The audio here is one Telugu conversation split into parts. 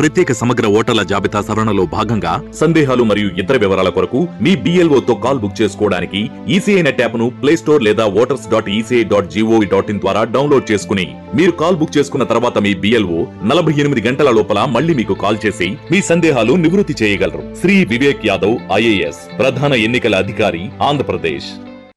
ప్రత్యేక సమగ్ర ఓటర్ల జాబితా సవరణలో భాగంగా సందేహాలు మరియు ఇతర వివరాల కొరకు మీ BLO తో కాల్ బుక్ చేసుకోవడానికి ఈసీఐ నెట్ యాప్ ను ప్లే స్టోర్ లేదా voters dot ECI dot GOV dot in ద్వారా డౌన్లోడ్ చేసుకుని మీరు కాల్ బుక్ చేసుకున్న తర్వాత మీ బిఎల్ఓ నలభై ఎనిమిది గంటల లోపల మళ్ళీ మీకు కాల్ చేసి మీ సందేహాలు నివృత్తి చేయగలరు శ్రీ వివేక్ యాదవ్ ఐఏఎస్ ప్రధాన ఎన్నికల అధికారి ఆంధ్రప్రదేశ్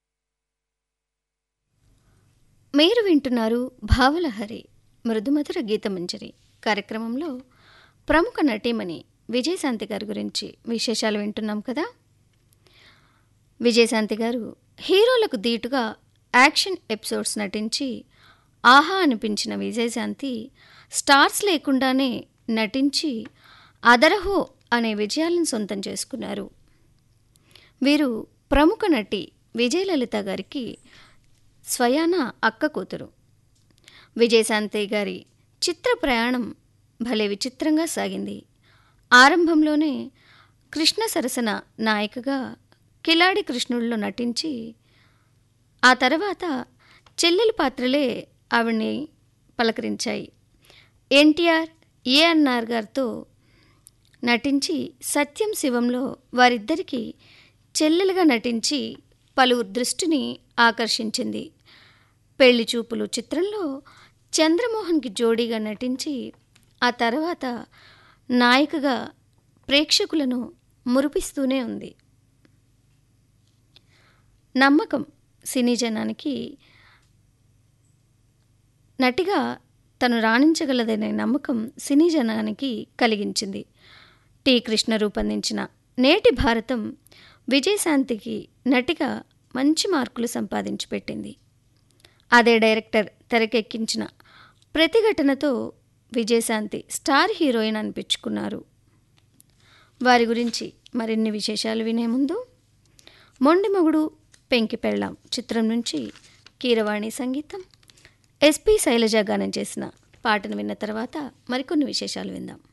మీరు వింటున్నారు భావలహరి మృదుమధుర గీతమంజరి కార్యక్రమంలో ప్రముఖ నటీమణి విజయశాంతి గారి గురించి విశేషాలు వింటున్నాం కదా విజయశాంతి గారు హీరోలకు దీటుగా యాక్షన్ ఎపిసోడ్స్ నటించి ఆహా అనిపించిన విజయశాంతి స్టార్స్ లేకుండానే నటించి అదరహో అనే విజయాలను సొంతం చేసుకున్నారు వీరు ప్రముఖ నటి విజయలలిత గారికి స్వయాన అక్క కూతురు విజయశాంతి గారి చిత్ర ప్రయాణం భలే విచిత్రంగా సాగింది ఆరంభంలోనే కృష్ణ సరసన నాయికగా కిలాడి కృష్ణుడిలో నటించి ఆ తర్వాత చెల్లెలి పాత్రలే ఆవిడ్ని పలకరించాయి ఎన్టీఆర్ ఏఎన్ఆర్ గారితో నటించి సత్యం శివంలో వారిద్దరికీ చెల్లెలుగా నటించి పలువురు దృష్టిని ఆకర్షించింది పెళ్లి చూపులు చిత్రంలో చంద్రమోహన్కి జోడీగా నటించి ఆ తర్వాత నాయికగా ప్రేక్షకులను మురిపిస్తూనే ఉంది నమ్మకం సినీ జనానికి నటిగా తను రాణించగలదనే నమ్మకం సినీ జనానికి కలిగించింది టి కృష్ణ రూపొందించిన నేటి భారతం విజయశాంతికి నటిగా మంచి మార్కులు సంపాదించి పెట్టింది అదే డైరెక్టర్ తెరకెక్కించిన ప్రతిఘటనతో విజయశాంతి స్టార్ హీరోయిన్ అనిపించుకున్నారు వారి గురించి మరిన్ని విశేషాలు వినే ముందు మొండి మొగుడు పెంకి పెళ్ళాం చిత్రం నుంచి కీరవాణి సంగీతం ఎస్పి శైలజ గానం చేసిన పాటను విన్న తర్వాత మరికొన్ని విశేషాలు విందాం